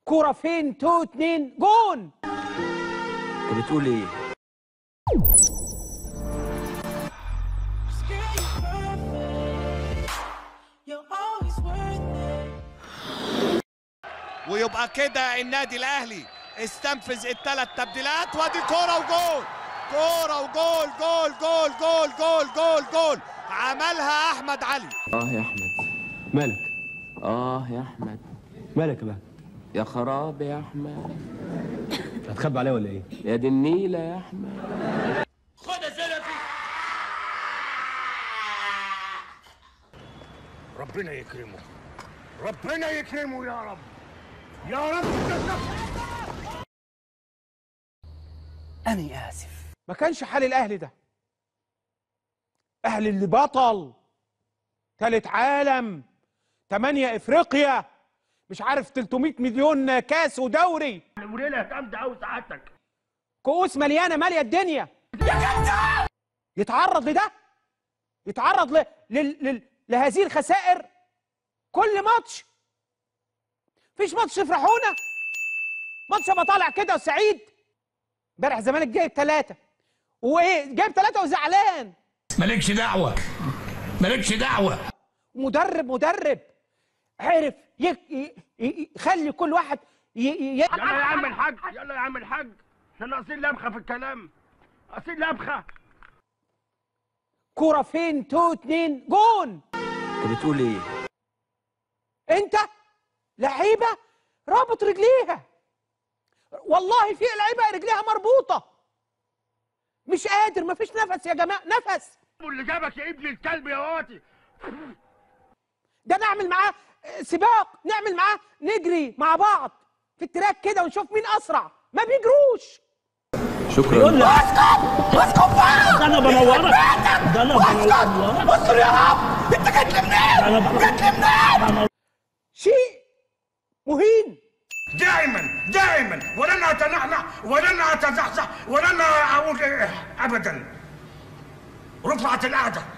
كرة فين تو اتنين جون انت بتقول ايه ويبقى كده النادي الاهلي استنفذ الثلاث تبديلات وادي كوره وجول كوره وجول جول جول جول جول جول جول عملها احمد علي اه يا احمد مالك اه يا احمد مالك بقى يا خراب يا احمد هتخبي عليا ولا ايه يا دي النيله يا احمد ربنا يكرمه ربنا يكرمه يا رب يا رب أنا آسف ما كانش حال الأهلي ده أهلي اللي بطل تالت عالم تمانية إفريقيا مش عارف 300 مليون كاس ودوري وليله جامده قوي سعادتك كؤوس مليانة مالية الدنيا يتعرض لده يتعرض ل... لل... لل... لهذه الخسائر كل ماتش فيش ماتش يفرحونا ماتش ابقى طالع كده وسعيد امبارح الزمالك جايب ثلاثة وايه جايب ثلاثة وزعلان مالكش دعوة مالكش دعوة مدرب مدرب عرف يك... ي... ي... يخلي كل واحد ي... ي... يلا يا عم الحاج يلا يا عم الحاج احنا ناقصين لبخه في الكلام ناقصين لبخه كرة فين تو اتنين جون انت بتقول ايه انت لعيبه رابط رجليها والله في لعيبه رجليها مربوطه مش قادر مفيش نفس يا جماعه نفس اللي جابك يا ابن الكلب يا واتي ده نعمل معاه سباق نعمل معاه نجري مع بعض في التراك كده ونشوف مين اسرع ما بيجروش شكرا ده انا بنورك ده انا بنورك بصوا يا رب انت جيت لي منين جيت لي منين شيء مهين دائما دائما ولن اتنحنح ولن اتزحزح ولن اقول إيه ابدا رفعت القعده